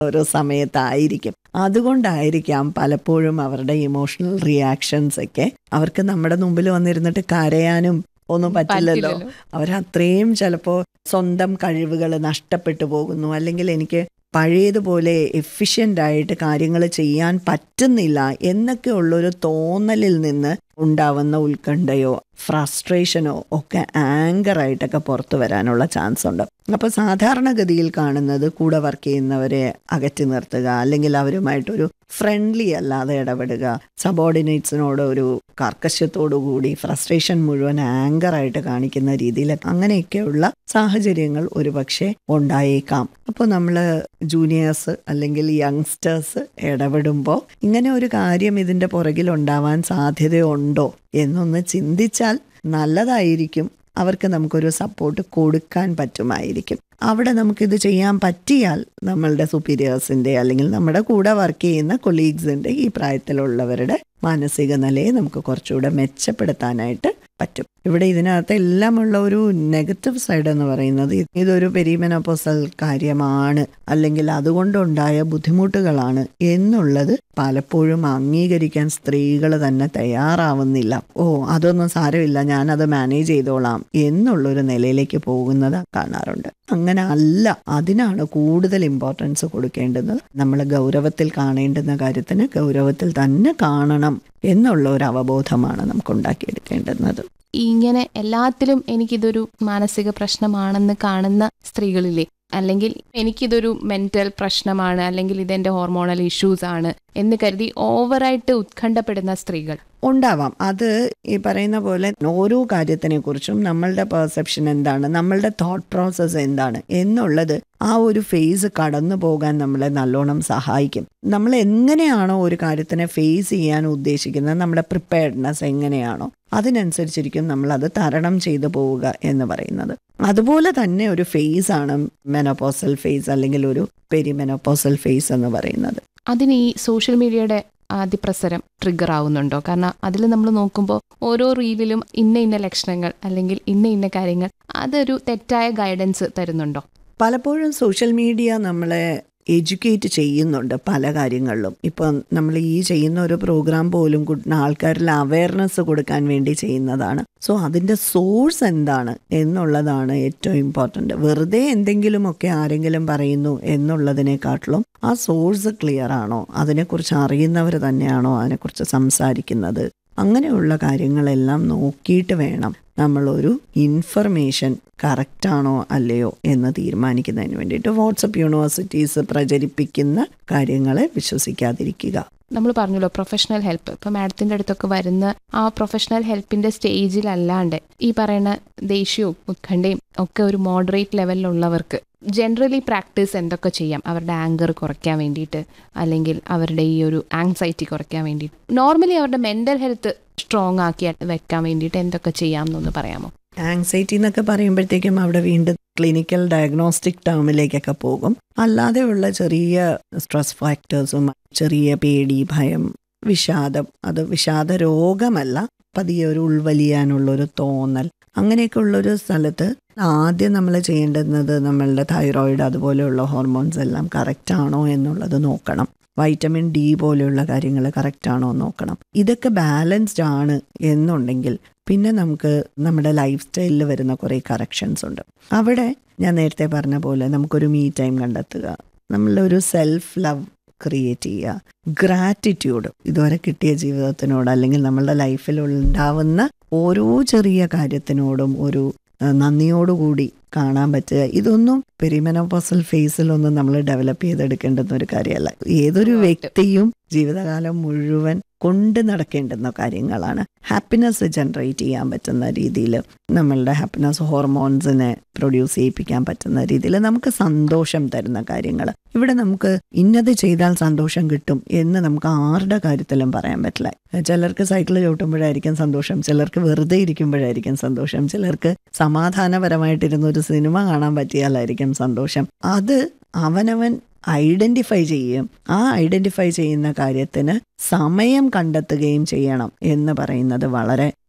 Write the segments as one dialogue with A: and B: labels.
A: ഒരു സമയത്തായിരിക്കും അതുകൊണ്ടായിരിക്കാം പലപ്പോഴും അവരുടെ ഇമോഷണൽ റിയാക്ഷൻസ് ഒക്കെ അവർക്ക് നമ്മുടെ മുമ്പിൽ വന്നിരുന്നിട്ട് കരയാനും ഒന്നും പറ്റില്ലല്ലോ അവരത്രയും ചിലപ്പോൾ സ്വന്തം കഴിവുകൾ നഷ്ടപ്പെട്ടു പോകുന്നു അല്ലെങ്കിൽ എനിക്ക് പഴയതുപോലെ എഫിഷ്യൻ്റ് ആയിട്ട് കാര്യങ്ങൾ ചെയ്യാൻ പറ്റുന്നില്ല എന്നൊക്കെ ഉള്ളൊരു തോന്നലിൽ നിന്ന് ഉണ്ടാവുന്ന ഉത്കണ്ഠയോ ഫ്രസ്ട്രേഷനോ ഒക്കെ ആങ്കറായിട്ടൊക്കെ പുറത്തു വരാനുള്ള ചാൻസ് ഉണ്ട് അപ്പോൾ സാധാരണഗതിയിൽ കാണുന്നത് കൂടെ വർക്ക് ചെയ്യുന്നവരെ അകറ്റി നിർത്തുക അല്ലെങ്കിൽ അവരുമായിട്ടൊരു ഫ്രണ്ട്ലി അല്ലാതെ ഇടപെടുക സബോർഡിനേറ്റ്സിനോട് ഒരു കർക്കശത്തോടു കൂടി ഫ്രസ്ട്രേഷൻ മുഴുവൻ ആങ്കറായിട്ട് കാണിക്കുന്ന രീതിയിൽ അങ്ങനെയൊക്കെയുള്ള സാഹചര്യങ്ങൾ ഒരുപക്ഷെ ഉണ്ടായേക്കാം അപ്പോൾ നമ്മൾ ജൂനിയേഴ്സ് അല്ലെങ്കിൽ യങ്സ്റ്റേഴ്സ് ഇടപെടുമ്പോൾ ഇങ്ങനെ ഒരു കാര്യം ഇതിൻ്റെ പുറകിൽ ഉണ്ടാവാൻ സാധ്യതയുണ്ടോ എന്നൊന്ന് ചിന്തിച്ചാൽ നല്ലതായിരിക്കും അവർക്ക് നമുക്കൊരു സപ്പോർട്ട് കൊടുക്കാൻ പറ്റുമായിരിക്കും അവിടെ നമുക്കിത് ചെയ്യാൻ പറ്റിയാൽ നമ്മളുടെ സുപ്പീരിയേഴ്സിൻ്റെ അല്ലെങ്കിൽ നമ്മുടെ കൂടെ വർക്ക് ചെയ്യുന്ന കൊളീഗ്സിൻ്റെ ഈ പ്രായത്തിലുള്ളവരുടെ മാനസിക നിലയെ നമുക്ക് കുറച്ചുകൂടെ മെച്ചപ്പെടുത്താനായിട്ട് പറ്റും ഇവിടെ ഇതിനകത്ത് എല്ലാമുള്ള ഒരു നെഗറ്റീവ് സൈഡ് എന്ന് പറയുന്നത് ഇതൊരു പെരിമെനോപ്പോസൽ കാര്യമാണ് അല്ലെങ്കിൽ അതുകൊണ്ടുണ്ടായ ബുദ്ധിമുട്ടുകളാണ് എന്നുള്ളത് പലപ്പോഴും അംഗീകരിക്കാൻ സ്ത്രീകൾ തന്നെ തയ്യാറാവുന്നില്ല ഓ അതൊന്നും സാരമില്ല ഞാനത് മാനേജ് ചെയ്തോളാം എന്നുള്ളൊരു നിലയിലേക്ക് പോകുന്നത് കാണാറുണ്ട് അങ്ങനെ അല്ല അതിനാണ് കൂടുതൽ ഇമ്പോർട്ടൻസ് കൊടുക്കേണ്ടുന്നത് നമ്മൾ ഗൗരവത്തിൽ കാണേണ്ടുന്ന കാര്യത്തിന് ഗൗരവത്തിൽ തന്നെ കാണണം എന്നുള്ള ഒരു അവബോധമാണ് നമുക്ക് ഉണ്ടാക്കിയെടുക്കേണ്ടുന്നത്
B: ഇങ്ങനെ എല്ലാത്തിലും എനിക്കിതൊരു മാനസിക പ്രശ്നമാണെന്ന് കാണുന്ന സ്ത്രീകളില്ലേ അല്ലെങ്കിൽ എനിക്കിതൊരു മെന്റൽ പ്രശ്നമാണ് അല്ലെങ്കിൽ ഇതെന്റെ ഹോർമോണൽ ഇഷ്യൂസ് ആണ് എന്ന് കരുതി ഓവറായിട്ട് ഉത്കണ്ഠപ്പെടുന്ന സ്ത്രീകൾ
A: ഉണ്ടാവാം അത് ഈ പറയുന്ന പോലെ ഓരോ കാര്യത്തിനെ കുറിച്ചും നമ്മളുടെ പെർസെപ്ഷൻ എന്താണ് നമ്മളുടെ തോട്ട് പ്രോസസ്സ് എന്താണ് എന്നുള്ളത് ആ ഒരു ഫേസ് കടന്നു പോകാൻ നമ്മളെ നല്ലോണം സഹായിക്കും നമ്മൾ എങ്ങനെയാണോ ഒരു കാര്യത്തിനെ ഫേസ് ചെയ്യാൻ ഉദ്ദേശിക്കുന്നത് നമ്മുടെ പ്രിപ്പയർഡ്നെസ് എങ്ങനെയാണോ അതിനനുസരിച്ചിരിക്കും നമ്മൾ അത് തരണം ചെയ്തു പോവുക എന്ന് പറയുന്നത് അതുപോലെ തന്നെ ഒരു ഫേസ് ആണ് മെനോപോസൽ ഫേസ് അല്ലെങ്കിൽ ഒരു പെരിമെനോപോസൽ ഫേസ് എന്ന് പറയുന്നത്
B: അതിന് ഈ സോഷ്യൽ മീഡിയയുടെ അതിപ്രസരം ട്രിഗർ ആവുന്നുണ്ടോ കാരണം അതിൽ നമ്മൾ നോക്കുമ്പോൾ ഓരോ റീലിലും ഇന്ന ഇന്ന ലക്ഷണങ്ങൾ അല്ലെങ്കിൽ ഇന്ന ഇന്ന കാര്യങ്ങൾ അതൊരു തെറ്റായ ഗൈഡൻസ് തരുന്നുണ്ടോ
A: പലപ്പോഴും സോഷ്യൽ മീഡിയ നമ്മളെ എഡ്യൂക്കേറ്റ് ചെയ്യുന്നുണ്ട് പല കാര്യങ്ങളിലും ഇപ്പം നമ്മൾ ഈ ചെയ്യുന്ന ഒരു പ്രോഗ്രാം പോലും കുട്ട- ആൾക്കാരിൽ അവയർനെസ് കൊടുക്കാൻ വേണ്ടി ചെയ്യുന്നതാണ് സോ അതിൻ്റെ സോഴ്സ് എന്താണ് എന്നുള്ളതാണ് ഏറ്റവും ഇമ്പോർട്ടൻ്റ് വെറുതെ എന്തെങ്കിലുമൊക്കെ ആരെങ്കിലും പറയുന്നു എന്നുള്ളതിനെക്കാട്ടിലും ആ സോഴ്സ് ക്ലിയർ ആണോ അതിനെക്കുറിച്ച് അറിയുന്നവർ തന്നെയാണോ അതിനെക്കുറിച്ച് സംസാരിക്കുന്നത് അങ്ങനെയുള്ള കാര്യങ്ങളെല്ലാം നോക്കിയിട്ട് വേണം നമ്മളൊരു ഇൻഫർമേഷൻ കറക്റ്റാണോ അല്ലയോ എന്ന് തീരുമാനിക്കുന്നതിന് വേണ്ടിയിട്ട് വാട്സപ്പ് യൂണിവേഴ്സിറ്റീസ് പ്രചരിപ്പിക്കുന്ന കാര്യങ്ങളെ വിശ്വസിക്കാതിരിക്കുക
B: നമ്മൾ പറഞ്ഞല്ലോ പ്രൊഫഷണൽ ഹെൽപ്പ് ഇപ്പൊ മാഡത്തിന്റെ അടുത്തൊക്കെ വരുന്ന ആ പ്രൊഫഷണൽ ഹെൽപ്പിന്റെ സ്റ്റേജിലല്ലാണ്ട് ഈ പറയുന്ന ദേഷ്യവും ഉത്കണ്ഠയും ഒക്കെ ഒരു മോഡറേറ്റ് ലെവലിലുള്ളവർക്ക് ജനറലി പ്രാക്ടീസ് എന്തൊക്കെ ചെയ്യാം അവരുടെ ആങ്കർ കുറയ്ക്കാൻ വേണ്ടിയിട്ട് അല്ലെങ്കിൽ അവരുടെ ഈ ഒരു ആങ്സൈറ്റി കുറയ്ക്കാൻ വേണ്ടിയിട്ട് നോർമലി അവരുടെ മെന്റൽ ഹെൽത്ത് സ്ട്രോങ് ആക്കി വെക്കാൻ വേണ്ടിയിട്ട് എന്തൊക്കെ ചെയ്യാം എന്നൊന്ന് പറയാമോ
A: ആങ്സൈറ്റി എന്നൊക്കെ പറയുമ്പോഴത്തേക്കും അവിടെ വീണ്ടും ക്ലിനിക്കൽ ഡയഗ്നോസ്റ്റിക് ടേമിലേക്കൊക്കെ പോകും അല്ലാതെയുള്ള ചെറിയ സ്ട്രെസ് ഫാക്ടേഴ്സും ചെറിയ പേടി ഭയം വിഷാദം അത് വിഷാദ രോഗമല്ല പതിയെ ഒരു ഉൾവലിയാനുള്ളൊരു തോന്നൽ അങ്ങനെയൊക്കെ ഉള്ളൊരു സ്ഥലത്ത് ആദ്യം നമ്മൾ ചെയ്യേണ്ടുന്നത് നമ്മളുടെ തൈറോയിഡ് അതുപോലെയുള്ള ഹോർമോൺസ് എല്ലാം കറക്റ്റ് ആണോ എന്നുള്ളത് നോക്കണം വൈറ്റമിൻ ഡി പോലെയുള്ള കാര്യങ്ങൾ കറക്റ്റ് ആണോ എന്ന് നോക്കണം ഇതൊക്കെ ബാലൻസ്ഡ് ആണ് എന്നുണ്ടെങ്കിൽ പിന്നെ നമുക്ക് നമ്മുടെ ലൈഫ് സ്റ്റൈലിൽ വരുന്ന കുറേ കറക്ഷൻസ് ഉണ്ട് അവിടെ ഞാൻ നേരത്തെ പറഞ്ഞ പോലെ നമുക്കൊരു മീ ടൈം കണ്ടെത്തുക നമ്മളൊരു സെൽഫ് ലവ് ക്രിയേറ്റ് ചെയ്യുക ഗ്രാറ്റിറ്റ്യൂഡ് ഇതുവരെ കിട്ടിയ ജീവിതത്തിനോട് അല്ലെങ്കിൽ നമ്മളുടെ ലൈഫിൽ ഉണ്ടാവുന്ന ഓരോ ചെറിയ കാര്യത്തിനോടും ഒരു ആ, നന്ദിയോടുകൂടി കാണാൻ പറ്റുക ഇതൊന്നും പെരിമെനോപോസൽ ഫേസിലൊന്നും നമ്മൾ ഡെവലപ്പ് ചെയ്തെടുക്കേണ്ടുന്ന ഒരു കാര്യമല്ല ഏതൊരു വ്യക്തിയും ജീവിതകാലം മുഴുവൻ കൊണ്ട് നടക്കേണ്ടുന്ന കാര്യങ്ങളാണ് ഹാപ്പിനെസ് ജനറേറ്റ് ചെയ്യാൻ പറ്റുന്ന രീതിയിൽ നമ്മളുടെ ഹാപ്പിനെസ് ഹോർമോൺസിനെ പ്രൊഡ്യൂസ് ചെയ്യിപ്പിക്കാൻ പറ്റുന്ന രീതിയിൽ നമുക്ക് സന്തോഷം തരുന്ന കാര്യങ്ങൾ ഇവിടെ നമുക്ക് ഇന്നത് ചെയ്താൽ സന്തോഷം കിട്ടും എന്ന് നമുക്ക് ആരുടെ കാര്യത്തിലും പറയാൻ പറ്റില്ല ചിലർക്ക് സൈക്കിൾ ചവിട്ടുമ്പോഴായിരിക്കും സന്തോഷം ചിലർക്ക് വെറുതെ ഇരിക്കുമ്പോഴായിരിക്കും സന്തോഷം ചിലർക്ക് സമാധാനപരമായിട്ടിരുന്ന ഒരു സിനിമ കാണാൻ പറ്റിയാലായിരിക്കും സന്തോഷം അത് അവനവൻ ഐഡന്റിഫൈ ചെയ്യും ആ ഐഡന്റിഫൈ ചെയ്യുന്ന കാര്യത്തിന് സമയം കണ്ടെത്തുകയും ചെയ്യണം എന്ന് പറയുന്നത് വളരെ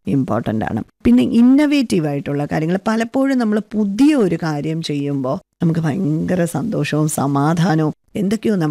A: ഇമ്പോർട്ടൻ്റ് ആണ് പിന്നെ ഇന്നവേറ്റീവ് ആയിട്ടുള്ള കാര്യങ്ങൾ പലപ്പോഴും നമ്മൾ പുതിയ ഒരു കാര്യം ചെയ്യുമ്പോൾ നമുക്ക് ഭയങ്കര സന്തോഷവും സമാധാനവും എന്തൊക്കെയോ